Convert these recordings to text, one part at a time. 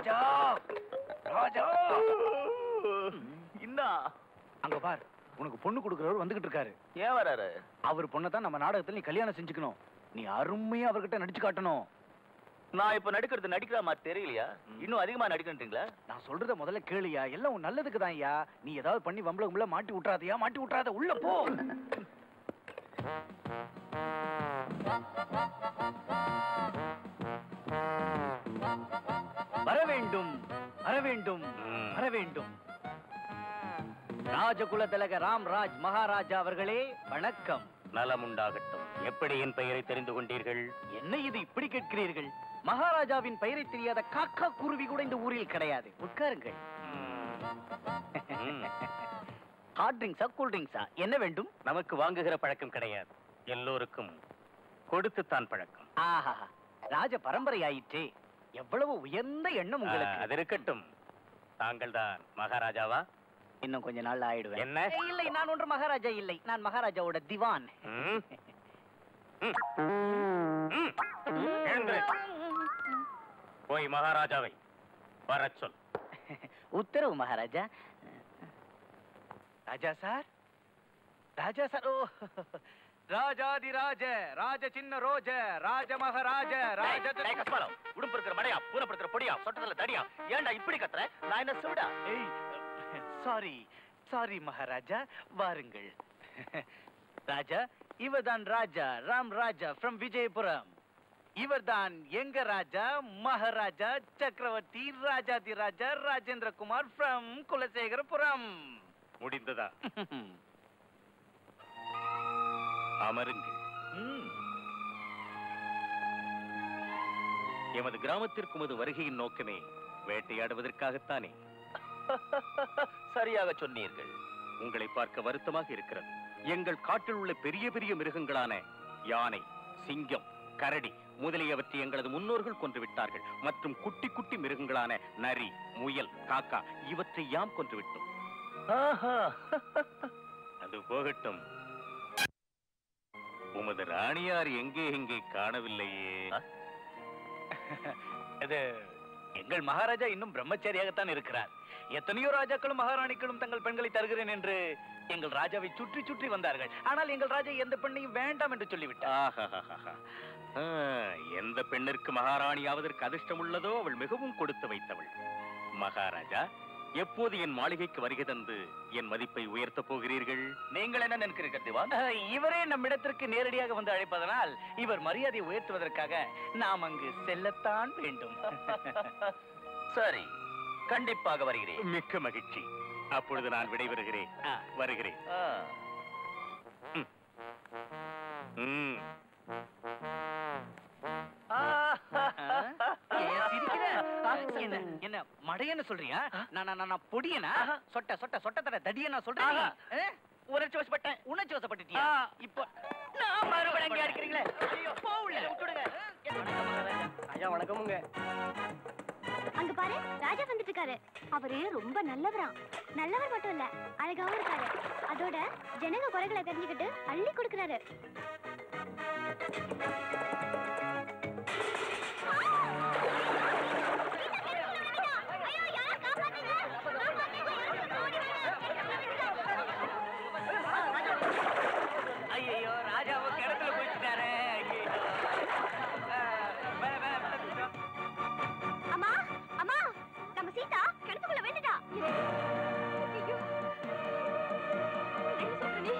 ராஜா ராஜா என்ன அங்க பார் உனக்கு பொண்ணு கொடுக்கறவர் வந்துகிட்டு இருக்காரு ஏன் வராரு அவர் பொண்ணை தான் நம்ம நாடகத்துல நீ கல்யாணம் செஞ்சுக்கணும் நீ அருமையா அவர்கிட்ட நடிச்சு காட்டணும் நான் இப்ப நடிக்கிறது நடிக்கிற மாதிரி தெரியலையா இன்னும் அதிகமா நடிக்கணுன்றீங்களா நான் சொல்றத முதல்ல கேளுயா எல்லாம் உன் நல்லதுக்கு தான் ஐயா நீ ஏதாவது பண்ணி வம்பளகும்ல மாட்டி விட்டுறாதயா மாட்டி விட்டுறாத உள்ள போ வர வேண்டும் வர வேண்டும் வர வேண்டும் ராஜகுல திலக ராம்ராஜ் மகாராஜா அவர்களே வணக்கம் நலம் உண்டாகட்டும் எப்படி என் பெயரை தெரிந்து கொண்டீர்கள் என்ன இது இப்படி கேட்கிறீர்கள் மகாராஜாவின் பெயரை தெரியாத காக்கா குருவி கூட இந்த ஊரில் கிடையாது உட்காருங்கள் ம். ஹாட் ட்ரிங்க்ஸா கூல் ட்ரிங்க்ஸா என்ன வேண்டும் நமக்கு வாங்குகிற பழக்கம் கிடையாது எல்லோருக்கும் கொடுத்துத்தான் பழக்கம் ஆஹா ராஜ பரம்பரை ஆயிற்றே எவ்வளவு உயர்ந்த எண்ணம் ஆ, உங்களுக்கு அது இருக்கட்டும் தாங்கள் தான் மகாராஜாவா இன்னும் கொஞ்ச நாள் ஆயிடுவேன் என்ன ஏய், இல்லை நான் ஒன்று மகாராஜா இல்லை நான் மகாராஜாவோட திவான் ம். ம். ம். எழுந்திரு. போய் மகாராஜாவை வரச் சொல் உத்தரவு மகாராஜா ராஜா சார் ராஜா சார் ஓ ராஜாதிராஜ ராஜ சின்ன ரோஜ ராஜ மகாராஜ ராஜ டேய், கஸ்மாலம், உடுப்பு இருக்கிற மடையா பூனை படுக்கிற பொடியா சொட்டத்துல தடியா ஏன்டா இப்படி கத்துற நான் என்ன சிவிடா ஏய் சாரி சாரி மகாராஜா வாருங்கள் ராஜா இவர்தான் ராஜா ராம் ராஜா ஃப்ரம் விஜயபுரம் இவர்தான் எங்க ராஜா மகாராஜா சக்கரவர்த்தி ராஜாதி ராஜா ராஜேந்திர குமார் ஃப்ரம் குலசேகரபுரம் முடிந்ததா அமருங்கள் ம், எமது கிராமத்திற்கு உமது வருகையின் நோக்கமே வேட்டையாடுவதற்காகத்தானே சரியாக சொன்னீர்கள் உங்களை பார்க்க வருத்தமாக இருக்கிறது எங்கள் காட்டில் உள்ள பெரிய பெரிய மிருகங்களான யானை சிங்கம் கரடி முதலியவற்றை எங்களது முன்னோர்கள் கொன்று விட்டார்கள் மற்றும் குட்டி குட்டி மிருகங்களான நரி முயல் காக்கா இவற்றை யாம் கொன்று விட்டோம் ஆஹா அது போகட்டும் உமது ராணியார் எங்கே எங்கே காணவில்லையே இது எங்கள் மகாராஜா இன்னும் பிரம்மச்சாரியாகத்தான் இருக்கிறார் எத்தனையோ ராஜாக்களும் மகாராணிகளும் தங்கள் பெண்களை தருகிறேன் என்று எங்கள் ராஜாவை சுற்றி சுற்றி வந்தார்கள் ஆனால் எங்கள் ராஜா எந்த பெண்ணையும் வேண்டாம் என்று சொல்லிவிட்டார் ஆஹாஹாஹா. ஆ, எந்த பெண்ணிற்கு மகாராணி ஆவதற்கு அதிர்ஷ்டம் உள்ளதோ அவள் மிகவும் கொடுத்து வைத்தவள் மகாராஜா எப்போது என் மாளிகைக்கு வருகை தந்து என் மதிப்பை உயர்த்தப் போகிறீர்கள் நீங்கள் என்ன நினைக்கிறீர்கள் திவான் அஹ், இவரே நம்மிடத்திற்கு நேரடியாக வந்து அழைப்பதனால் இவர் மரியாதையை உயர்த்துவதற்காக நாம் அங்கு செல்லத்தான் வேண்டும் சரி கண்டிப்பாக வருகிறேன் மிக்க மகிழ்ச்சி அப்பொழுது நான் விடைபெறுகிறேன் ஆ. வருகிறேன் ஆ. ம். ஏன் சிரிக்கிற? என்ன என்ன மடையன்னு சொல்றியா நான் நான் நான் பொடியனா சொட்ட சொட்ட சொட்ட தர தடியனா சொல்றேன் ஆஹா. உணர்ச்சி வசப்பட்டேன் உணர்ச்சி வசப்பட்டுட்டியா இப்போ நான் மறுபடியும் அங்கே அடிக்கிறீங்களே ஐயோ போ உள்ள விட்டுடுங்க ஐயா வணக்கமுங்க அங்க பாரு ராஜா வந்துட்டு இருக்காரு அவரு ரொம்ப நல்லவரா நல்லவர் மட்டும் இல்ல அழகாவும் இருக்காரு அதோட ஜனங்க குறைகளை தெரிஞ்சுக்கிட்டு அள்ளி கொடுக்கறாரு ஐயோ ராஜாவை கிணத்துல போயிட்டாரே அம்மா அம்மா நம்ம சீதா கிணத்துக்குள்ள வேண்டுடா ஐயோ. என்ன சொல்ற நீ?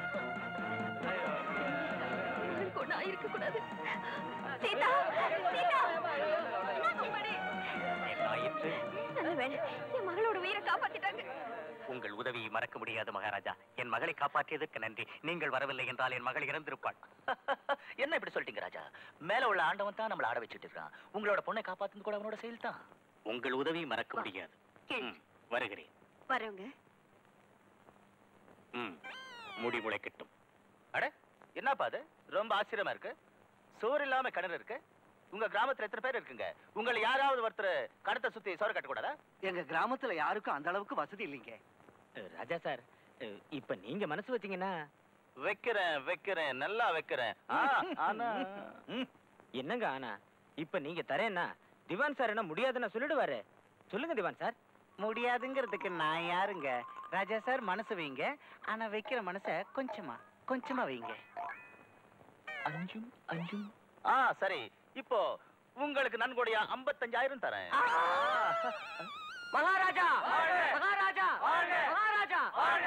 இவளுக்கு ஒண்ணும் ஆயிருக்கக்கூடாது. சீதா சீதா என்னாச்சு? என்ன ஆயிற்று நல்ல வேளை என் மகளோட உயிரை காப்பாத்திட்டாங்க உங்கள் உதவியை மறக்க முடியாது மகாராஜா என் மகளை காப்பாற்றியதற்கு நன்றி நீங்கள் வரவில்லை என்றால் என் மகள் இறந்திருப்பாள் என்ன இப்படி சொல்லிட்டீங்க ராஜா மேல உள்ள ஆண்டவன் தான் நம்மள ஆட வச்சுட்டு இருக்கான் உங்களோட பொண்ணை காப்பாத்துறது கூட அவனோட செயல் தான் உங்கள் உதவியை மறக்க முடியாது ம், வருகிறேன் வரவங்க ம், முடி முளைக்கட்டும் அட என்னப்பா அது ரொம்ப ஆச்சரியமா இருக்கு சோறு இல்லாம கிணறு இருக்கு உங்க கிராமத்துல எத்தனை பேர் இருக்குங்க உங்களை யாராவது ஒருத்தர் கடத்தை சுத்தி சோறு கட்டக்கூடாதா எங்க கிராமத்துல யாருக்கும் அந்த அளவுக்கு வசதி இல்லைங்க ராஜா சார் இப்ப நீங்க மனசு வச்சீங்கன்னா வைக்கிறேன் வைக்கிறேன் நல்லா வைக்கிறேன் ஆ, ஆனா என்னங்க ஆனா இப்ப நீங்க தரேன்னா திவான் சார் என்ன முடியாதுன்னு சொல்லிடுவாரு சொல்லுங்க திவான் சார் முடியாதுங்கிறதுக்கு நான் யாருங்க ராஜா சார் மனசு வைங்க ஆனா வைக்கிற மனச கொஞ்சமா கொஞ்சமா வைங்க அஞ்சும் அஞ்சும் ஆ சரி இப்போ உங்களுக்கு நன்கொடையா ஐம்பத்தஞ்சாயிரம் தரேன் மகாராஜா மகாராஜா மகாராஜா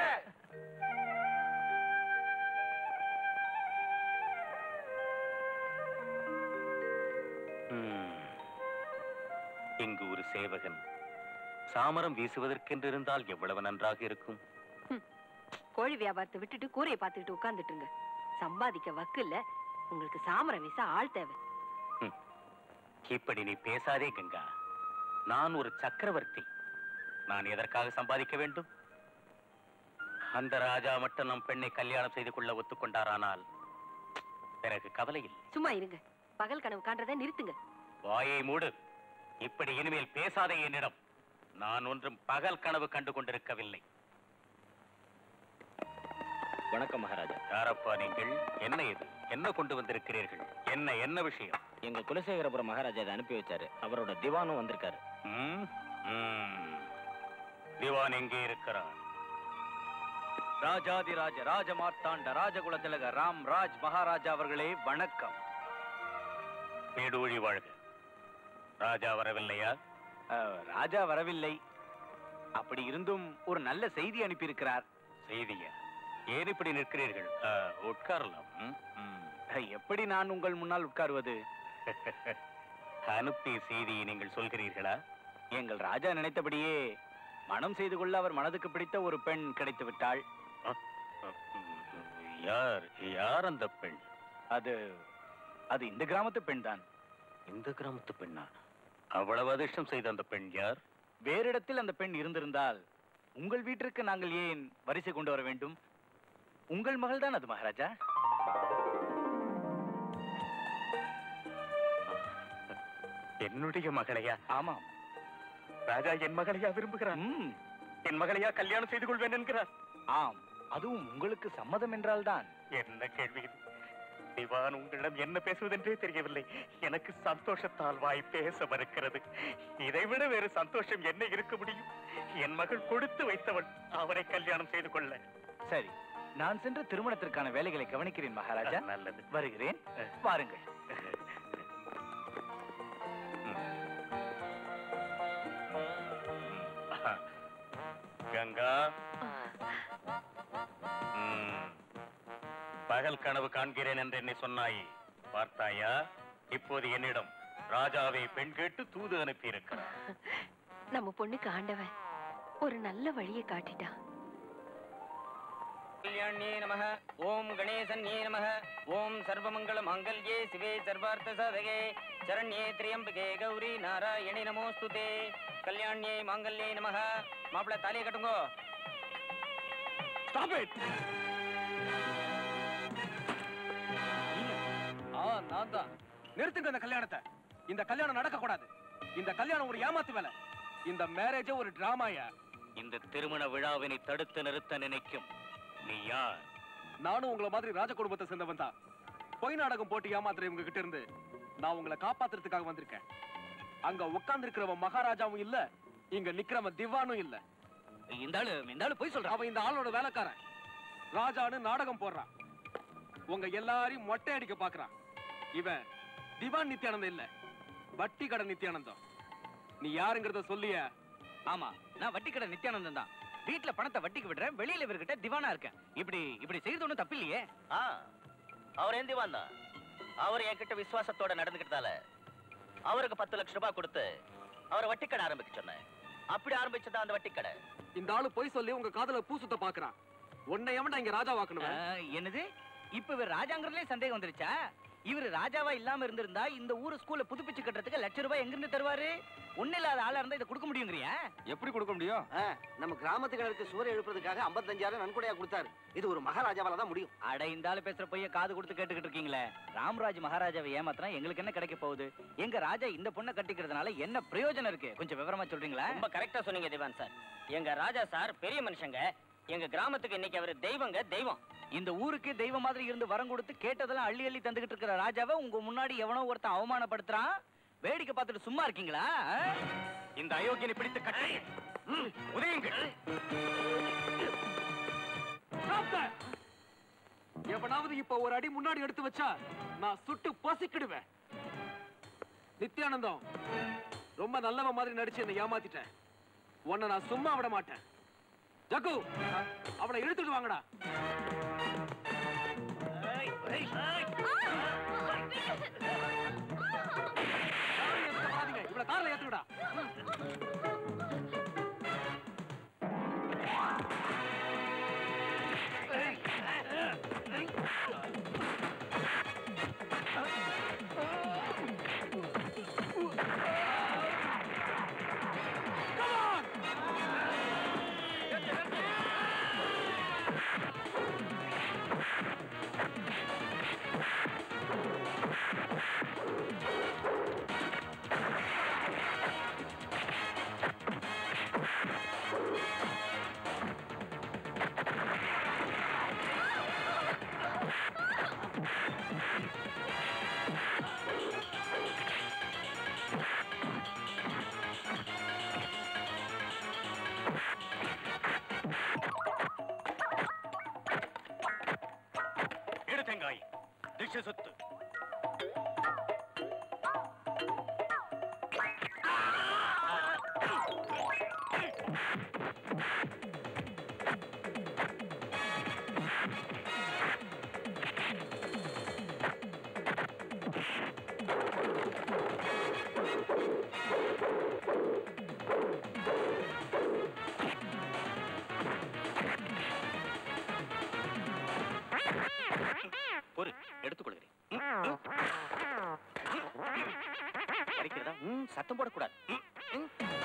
ம். இங்கு ஒரு சேவகன் சாமரம் வீசுவதற்கென்று இருந்தால் எவ்வளவு நன்றாக இருக்கும் கோழி வியாபாரத்தை விட்டுட்டு கூரையை பார்த்துக்கிட்டு உட்கார்ந்துட்டுங்க சம்பாதிக்க வக்கு இல்ல உங்களுக்கு சாமரம் வீச ஆள் தேவை இப்படி நீ பேசாதே கங்கா நான் ஒரு சக்கரவர்த்தி நான் எதற்காக சம்பாதிக்க வேண்டும் அந்த ராஜா மட்டும் நம் பெண்ணை கல்யாணம் செய்து கொள்ள ஒத்துக்கொண்டாரானால் பிறகு கவலை இல்லை சும்மா இருங்க பகல் கனவு காண்றதை நிறுத்துங்க வாயை மூடு இப்படி இனிமேல் பேசாதே என்னிடம் நான் ஒன்றும் பகல் கனவு கண்டு கொண்டிருக்கவில்லை வணக்கம் மகாராஜா யாரப்பா நீங்கள் என்ன இது என்ன கொண்டு வந்திருக்கிறீர்கள் என்ன என்ன விஷயம் எங்க குலசேகரபுரம் மகாராஜா இதை அனுப்பி வச்சாரு அவரோட திவானும் வந்திருக்காரு ம்? ம். திவான் எங்கே இருக்கிறார் ராஜாதிராஜ ராஜ மார்த்தாண்ட ராஜகுல திலக ராம் ராஜ் மகாராஜா அவர்களே வணக்கம் நீடூழி வாழ்க ராஜா வரவில்லையா அஹ், ராஜா வரவில்லை அப்படி இருந்தும் ஒரு நல்ல செய்தி அனுப்பியிருக்கிறார் செய்தியா ஏன் இப்படி நிற்கிறீர்கள் ஆ, உட்காரலாம் ம்? ம். அஹ், எப்படி நான் உங்கள் முன்னால் உட்காருவது அனுப்பிய செய்தியை நீங்கள் சொல்கிறீர்களா எங்கள் ராஜா நினைத்தபடியே மனம் செய்து கொள்ள அவர் மனதுக்கு பிடித்த ஒரு பெண் கிடைத்து விட்டாள் யார் யார் அந்த பெண் அது அது இந்த கிராமத்து பெண் தான் இந்த கிராமத்து பெண்ணா அவ்வளவு அதிர்ஷ்டம் செய்த அந்த பெண் யார் வேறிடத்தில் அந்த பெண் இருந்திருந்தால் உங்கள் வீட்டிற்கு நாங்கள் ஏன் வரிசை கொண்டு வர வேண்டும் உங்கள் மகள் தான் அது மகாராஜா என்னுடைய மகளையா ஆமாம் ராஜா என் மகளையா விரும்புகிறான் ம், என் மகளையா கல்யாணம் செய்து கொள்வேன் என்கிறார் ஆம் அதுவும் உங்களுக்கு சம்மதம் என்றால்தான் என்ன கேள்வி இது திவான் உங்களிடம் என்ன பேசுவதென்றே தெரியவில்லை எனக்கு சந்தோஷத்தால் வாய் பேச மறுக்கிறது இதைவிட வேறு சந்தோஷம் என்ன இருக்க முடியும் என் மகள் கொடுத்து வைத்தவள் அவரை கல்யாணம் செய்து கொள்ள சரி நான் சென்று திருமணத்திற்கான வேலைகளை கவனிக்கிறேன் மகாராஜா நல்லது வருகிறேன் வாருங்கள் கங்கா ம். பகல் கனவு காண்கிறேன் என்று என்னை சொன்னாயே பார்த்தாயா இப்போது என்னிடம் ராஜாவை பெண் கேட்டு தூது அனுப்பி இருக்கிறார் நம்ம பொண்ணுக்கு ஆண்டவன் ஒரு நல்ல வழியை காட்டிட்டான் கல்யாணியே நமः ஓம் கணேசன்யே நமः ஓம் சர்வமங்கள மாங்கல்யே சிவே சர்வார்த்த சாதகே சரண்யே திரியம்பிகே கௌரி நாராயணி நமோஸ்துதே கல்யாணியே மாங்கல்யே நமः மாப்பிள தாலியை கட்டுங்கோ ஸ்டாப் இட் ஆ நான் தான் நிறுத்துங்க இந்த கல்யாணத்தை இந்த கல்யாணம் நடக்க கூடாது இந்த கல்யாணம் ஒரு ஏமாத்து வேலை இந்த மேரேஜே ஒரு டிராமாயா இந்த திருமண விழாவினை தடுத்து நிறுத்த நினைக்கும் நீ யார் நானும் உங்களை மாதிரி ராஜ குடும்பத்தை சேர்ந்தவன் தான் பொய் நாடகம் போட்டு ஏமாத்துறவங்க கிட்ட இருந்து நான் உங்களை காப்பாத்துறதுக்காக வந்திருக்கேன் அங்க உட்கார்ந்து இருக்கிறவன் மகாராஜாவும் இல்ல இங்க நிக்கிறவன் திவானும் இல்ல இந்த ஆளு இந்த ஆளு போய் சொல்றான் அவன் இந்த ஆளோட வேலைக்காரன் ராஜான்னு நாடகம் போடுறான் உங்க எல்லாரையும் மொட்டை அடிக்க பாக்குறான் இவன் திவான் நித்யானந்தம் இல்ல வட்டி கடை நித்யானந்தம் நீ யாருங்கிறத சொல்லிய ஆமா நான் வட்டி கடை நித்யானந்தம் தான் வீட்டுல பணத்தை வட்டிக்கு விடுறேன் வெளியில இவர்கிட்ட திவானா இருக்கேன் இப்படி இப்படி செய்யறது ஒண்ணும் தப்பு இல்லையே ஆ அவர் ஏன் திவான் தான் அவர் என்கிட்ட விசுவாசத்தோட நடந்துக்கிட்டதால அவருக்கு பத்து லட்சம் ரூபாய் கொடுத்து அவரை வட்டிக்கடை ஆரம்பிக்க சொன்னேன் அப்படி ஆரம்பிச்சதா அந்த வட்டிக்கடை இந்த ஆளு பொய் சொல்லி உங்க காதுல பூ சுத்த பாக்குறான் உன்னை எவன்டா இங்க ராஜா வாக்கணும் என்னது இப்ப இவர் ராஜாங்கிறதுலே சந்தேகம் வந்துருச்சா இவர் ராஜாவா இல்லாம இருந்திருந்தா இந்த ஊரு ஸ்கூல்ல புதுப்பிச்சு கட்டுறதுக்கு லட்ச ரூபாய் எங்க இருந்து தருவாரு ஒண்ணு இல்லாத ஆளா இருந்தா இதை கொடுக்க முடியுங்கிறியா எப்படி கொடுக்க முடியும் நம்ம கிராமத்துகளுக்கு சுவர் எழுப்புறதுக்காக 55000 நன்கொடையா கொடுத்தாரு இது ஒரு மகாராஜாவால தான் முடியும் அட இந்த ஆளு பேசுற பொய்ய காது கொடுத்து கேட்டுக்கிட்டு இருக்கீங்களே ராம்ராஜ் மகாராஜாவை ஏமாத்தினா எங்களுக்கு என்ன கிடைக்க போகுது எங்க ராஜா இந்த பொண்ணை கட்டிக்கிறதுனால என்ன பிரயோஜனம் இருக்கு கொஞ்சம் விவரமா சொல்றீங்களா ரொம்ப கரெக்டா சொன்னீங்க திவான் சார் எங்க ராஜா சார் பெரிய மனுஷங்க எங்க கிராமத்துக்கு இன்னைக்கு அவர் தெய்வங்க தெய்வம் இந்த ஊருக்கு தெய்வம் மாதிரி இருந்து வரம் கொடுத்து கேட்டதெல்லாம் அள்ளி அள்ளி தந்துகிட்டு இருக்கிற ராஜாவை உங்க முன்னாடி எவனோ ஒருத்தன் அவமானப்படுத்துறான் வேடிக்கை பார்த்துட்டு சும்மா இருக்கீங்களா ஆ? இந்த அயோக்கியனை பிடித்து கட்டி உதயுங்கள் Stop that! எவனாவது இப்ப ஒரு அடி முன்னாடி எடுத்து வச்சா நான் சுட்டு பசிக்கிடுவேன் நித்யானந்தம் ரொம்ப நல்லவன் மாதிரி நடிச்சு என்னை ஏமாத்திட்டேன் உன்னை நான் சும்மா விட மாட்டேன் ஜக்கு அவனை இழுத்துட்டு வாங்கடா யாரும் எதுக்கு வராதீங்க. இவளை கார்ல ஏத்துக்கடா எடு தேங்காய் திசை சொத்து பொறு எடுத்துக்கொள்கிறேன் படிக்கிறதா ம், சத்தம் போடக்கூடாது ம், ம்.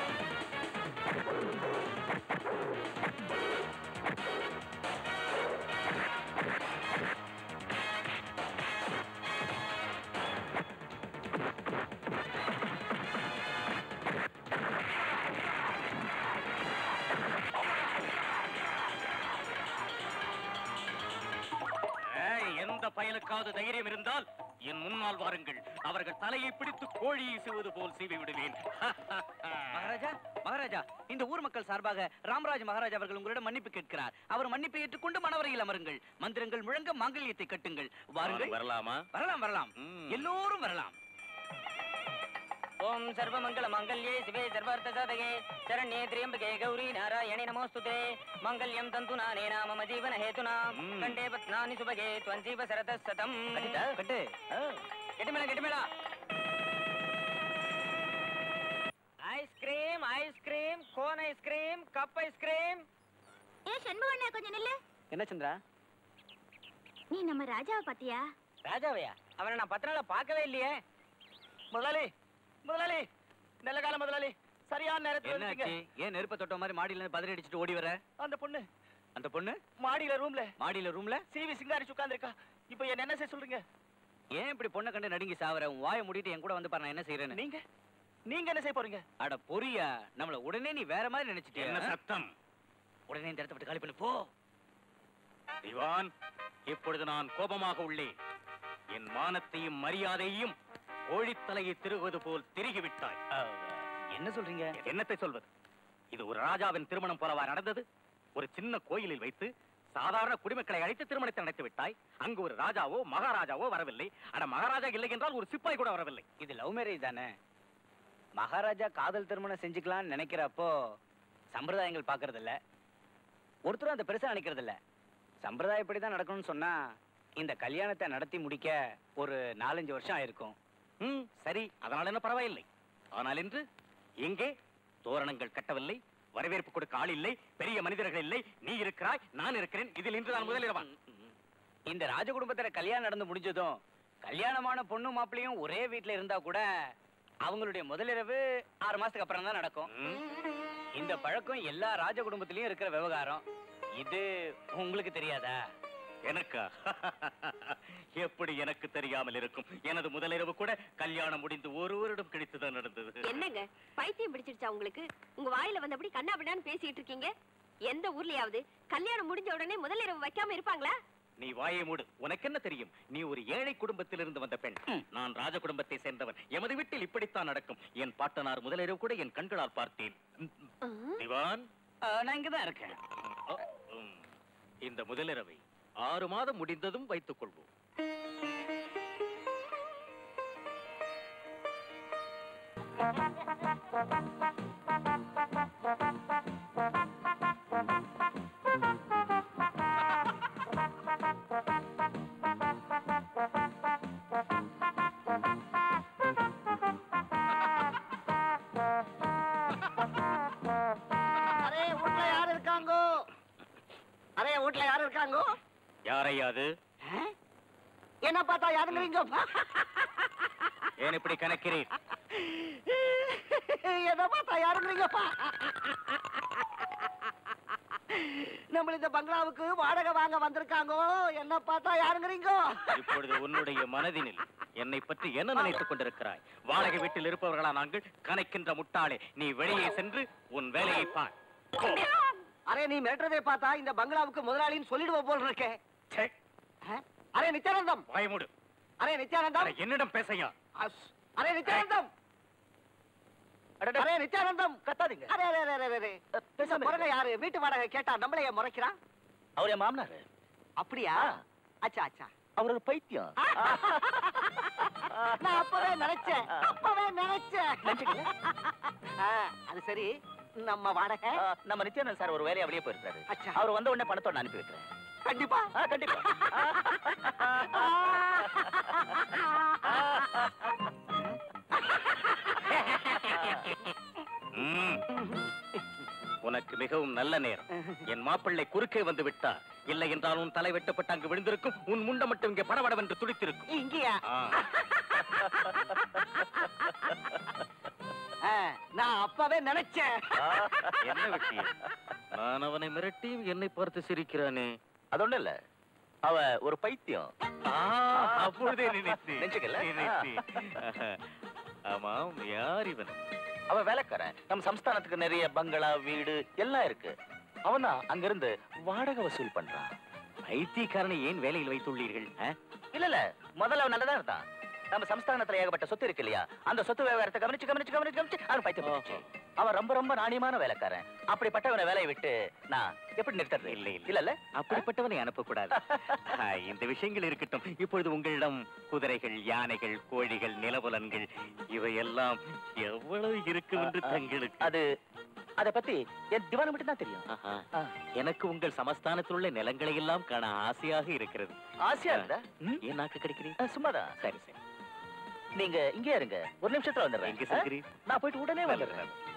ஏய், எந்த பயலுக்காவது தைரியம் இருந்தால் என் முன்னால் வாருங்கள் அவர்கள் தலையை பிடித்து கோழியை செய்வது போல் செய்து விடுவேன் மகாராஜா மகாராஜா இந்த ஊர் மக்கள் சார்பாக ராமராஜ் மகாராஜா அவர்கள் உங்களிடம் மன்னிப்பு கேட்கிறார் அவர் மன்னிப்பை ஏற்றுக்கொண்டு மணவரையில் அமருங்கள் மந்திரங்கள் முழங்க மாங்கல்யத்தை கட்டுங்கள் வாருங்கள் வரலாமா வரலாம் வரலாம் ம். எல்லோரும் வரலாம் ஓம் சர்வமங்கள மங்கல்யே சிவே சர்வார்த்த சாதகே சரண்யே திரியம்பகே கௌரி நாராயணி நமோஸ்துதே மங்கல்யம் தந்து நானே நாம ஜீவன ஹேதுனா ம். கண்டே பத்னானி சுபகே துவஞ்சீவ சரத சதம் கட்டு கெட்டுமேளா கெட்டுமேளா ice cream ice cream cone ice cream cup ice cream ஏ சண்முகண்ணா கொஞ்சம் நில்லு என்ன சந்திரா நீ நம்ம ராஜாவை பாத்தியா ராஜாவையா அவனை நான் பத்து நாளா பார்க்கவே இல்லையே முதலாளி முதலாளி நல்ல காலம் முதலாளி சரியான நேரத்துல என்னாச்சு ஏன் நெருப்ப தொட்ட மாதிரி மாடியில இருந்து பதறி அடிச்சுட்டு ஓடி வர அந்த பொண்ணு அந்த பொண்ணு மாடியில ரூம்ல மாடியில ரூம்ல சிவி சிங்காரிச்சு உட்கார்ந்திருக்கா இப்போ என்ன என்ன செய்ய சொல்றீங்க ஏன் இப்படி பொண்ணை கண்டு நடுங்கி சாவற உன் வாயை மூடிட்டு என் கூட வந்து பாரு நான் என்ன செய்யறேன்னு நீங்க நீங்க என்ன செய்ய போறீங்க அட பொரியா நம்மள உடனே நீ வேற மாதிரி நினைச்சிட்டியா என்ன சத்தம் உடனே இந்த இடத்த விட்டு காலி பண்ணு போ திவான் இப்பொழுது நான் கோபமாக உள்ளேன் என் மானத்தையும் மரியாதையையும் கோழித்தலையை திருகுவது போல் திருகிவிட்டாய் என்ன சொல்றீங்க என்னத்தை சொல்வது இது ஒரு ராஜாவின் திருமணம் போலவா நடந்தது ஒரு சின்ன கோயிலில் வைத்து சாதாரண குடிமக்களை அழைத்து திருமணத்தை நடத்தி விட்டாய் அங்கு ஒரு ராஜாவோ மகாராஜாவோ வரவில்லை அட மகாராஜா இல்லை என்றால் ஒரு சிப்பாய் கூட வரவில்லை இது லவ் மேரேஜ் தானே மகாராஜா காதல் திருமணம் செஞ்சுக்கலாம்னு நினைக்கிறப்போ சம்பிரதாயங்கள் பாக்குறது இல்ல ஒருத்தரும் அந்த பெருசா நினைக்கிறது இல்ல சம்பிரதாயப்படி தான் நடக்கணும்னு சொன்னா இந்த கல்யாணத்தை நடத்தி முடிக்க ஒரு நாலஞ்சு வருஷம் ஆயிருக்கும் ம் சரி அதனால் என்ன பரவாயில்லை ஆனால் இன்று எங்கே தோரணங்கள் கட்டவில்லை வரவேற்பு கொடுக்க ஆள் இல்லை பெரிய மனிதர்கள் இல்லை நீ இருக்கிறாய் நான் இருக்கிறேன் இதில் இன்று நான் முதலிடவான் இந்த ராஜ குடும்பத்துல கல்யாணம் நடந்து முடிஞ்சதும் கல்யாணமான பொண்ணு மாப்பிள்ளையும் ஒரே வீட்ல இருந்தா கூட அவங்களுடைய முதலிரவு ஆறு மாசத்துக்கு அப்புறம் தான் நடக்கும் இந்த பழக்கம் எல்லா ராஜ குடும்பத்திலயும் இருக்கிற விவகாரம் இது உங்களுக்கு தெரியாதா எனக்கா எப்படி எனக்கு தெரியாமல் இருக்கும் எனது முதலிரவு கூட கல்யாணம் முடிந்து ஒரு வருடம் கழித்துதான் நடந்தது என்னங்க பைத்தியம் பிடிச்சிருச்சா உங்களுக்கு உங்க வாயில வந்தபடி கண்ணா பின்னான்னு பேசிட்டு இருக்கீங்க எந்த ஊர்லயாவது கல்யாணம் முடிஞ்ச உடனே முதல் இரவு வைக்காம இருப்பாங்களா நீ வாயை மூடு உனக்கு என்ன தெரியும் நீ ஒரு ஏழை குடும்பத்திலிருந்து வந்த பெண் நான் ராஜ குடும்பத்தை சேர்ந்தவன் எமது வீட்டில் இப்படித்தான் நடக்கும் என் பாட்டனார் முதலிரவு கூட என் கண்களால் பார்த்தேன் திவான் நான் இங்கதான் இருக்கேன் அ, ம். இந்த முதலிரவை ஆறு மாதம் முடிந்ததும் வைத்துக் கொள்வோம் அரே வீட்ல யார் இருக்காங்கோ அரே வீட்ல யார் இருக்காங்கோ யாரையாது என்ன பார்த்தா யாருங்கிறீங்க ஏன் இப்படி கணக்கிறீர் என்ன பார்த்தா யாருங்கிறீங்கப்பா நம்ம இந்த பங்களாவுக்கு வாடகை வாங்க வந்திருக்காங்கோ என்ன பார்த்தா யாருங்கிறீங்கோ இப்பொழுது உன்னுடைய மனதினில் என்னை பற்றி என்ன நினைத்துக் கொண்டிருக்கிறாய் வாடகை வீட்டில் இருப்பவர்களா நாங்கள் கணக்கின்ற முட்டாளே நீ வெளியே சென்று உன் வேலையை பார் அரே நீ மிரட்டுறதை பார்த்தா இந்த பங்களாவுக்கு முதலாளின்னு சொல்லிடுவ போல் இருக்கே ச்சே, ஆ? அரே நித்யானந்தம் வாயை மூடு அரே நித்யானந்தம் அட, என்னிடம் பேசையா அஸ். அரே நித்யானந்தம் அரே நித்யானந்தம் கத்தாதீங்க அரே அரே அரே, அரே அரே பேசாம முருக யாரு வீட்டு வாடகை கேட்டா நம்மளைய முறைக்கிறான் அவர் என் மாமனாரு அப்படியா அச்சா அச்சா அவர் ஒரு பைத்தியம் நான் அப்பவே நினைச்சேன் அப்பவே நினைச்சேன் ஆ, அது சரி நம்ம வாடகை ஆ, நம்ம நித்யானந்த் சார் ஒரு வேலையா வெளியே போயிருக்காரு அச்சா அவர் வந்த உடனே பணத்தோட அனுப்பி வைக்கிறேன் கண்டிப்பா ஆ, கண்டிப்பா ம். உனக்கு மிகவும் நல்ல நேரம் என் மாப்பிள்ளை குறுக்கே வந்து விட்டார் இல்லை என்றால் உன் தலை வெட்டப்பட்டு அங்கு விழுந்திருக்கும் உன் முண்டம் மட்டும் இங்கே படபடவென்று துடித்திருக்கும் இங்கயா ஆ. ஆ, நான் அப்பவே நினைச்சேன் என்ன விஷயம் நான் அவனை மிரட்டியும் என்னை பார்த்து சிரிக்கிறானே அது ஒண்ணும் இல்ல அவ ஒரு பைத்தியம் ஆ, அப்பொழுதே நினைத்தேன் நெஞ்சுக்கல்ல? நினைத்தேன். ஆமாம் யார் இவன் அவ வேலைக்காரன் நம்ம சம்ஸ்தானத்துக்கு நிறைய பங்களா வீடு எல்லாம் இருக்கு அவன் தான் அங்கிருந்து வாடகை வசூல் பண்றான் பைத்தியக்காரனை ஏன் வேலையில் வைத்துள்ளீர்கள் ஆ? இல்ல இல்ல முதல்ல அவன் நல்லதா இருந்தான் நம்ம சம்ஸ்தானத்துல ஏகப்பட்ட சொத்து இருக்கு இல்லையா அந்த சொத்து விவகாரத்தை கவனிச்சு கவனிச்சு கவனிச்சு கவனிச்சு அவன் பைத்தியம் பிடிச்சு. அவன் ரொம்ப ரொம்ப நாணயமான வேலைக்காரன் அப்படிப்பட்டவனை வேலையை விட்டு நான் எப்படி நிறுத்துறது இல்லை, இல்லை. இல்ல இல்ல அப்படிப்பட்டவனை அனுப்பக்கூடாது ஆ, இந்த விஷயங்கள் இருக்கட்டும் இப்பொழுது உங்களிடம் குதிரைகள் யானைகள் கோழிகள் நிலபுலன்கள் இவையெல்லாம் எவ்வளவு இருக்கும் என்று தங்களுக்கு அது அத பத்தி என் திவான மட்டும் தான் தெரியும் ஆஹா. ஆ. எனக்கு உங்கள் சமஸ்தானத்தில் உள்ள நிலங்களை எல்லாம் காண ஆசையாக இருக்கிறது ஆசையா இருந்தா ம்? ஏன் நாக்கு கிடைக்கிறீர் ஆ, சும்மாதான் சரி சரி நீங்க இங்கே இருங்க ஒரு நிமிஷத்துல எங்க வந்துடுறேன் ஆ? செல்கிறீர் நான் போயிட்டு உடனே நல்லது, வந்துடுறேன் நல்லது.